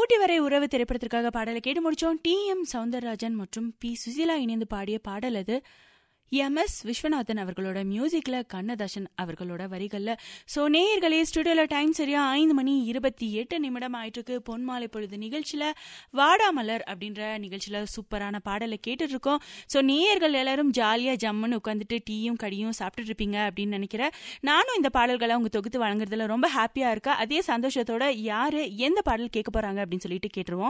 ஊட்டி வரை உறவு திரைப்படத்திற்காக பாடலை கேட்டு முடிச்சோம் டி எம் சவுந்தரராஜன் மற்றும் பி சுசீலா இணைந்து பாடிய பாடல் அது எம் எஸ் விஸ்வநாதன் அவர்களோட மியூசிக்ல கண்ணதாசன் அவர்களோட வரிகள்ல சோ நேயர்களே ஸ்டுடியோல டைம் சரியா ஐந்து மணி இருபத்தி எட்டு நிமிடம் ஆயிட்டு இருக்கு பொன்மாலை பொழுது நிகழ்ச்சியில வாடாமலர் அப்படின்ற நிகழ்ச்சியில சூப்பரான பாடலை கேட்டுட்டு இருக்கோம் சோ நேயர்கள் எல்லாரும் ஜாலியா ஜம்முன்னு உட்காந்துட்டு டீயும் கடியும் சாப்பிட்டுட்டு இருப்பீங்க அப்படின்னு நினைக்கிறேன் நானும் இந்த பாடல்களை உங்க தொகுத்து வழங்குறதுல ரொம்ப ஹாப்பியா இருக்கா அதே சந்தோஷத்தோட யாரு எந்த பாடல் கேட்க போறாங்க அப்படின்னு சொல்லிட்டு கேட்டுருவோம்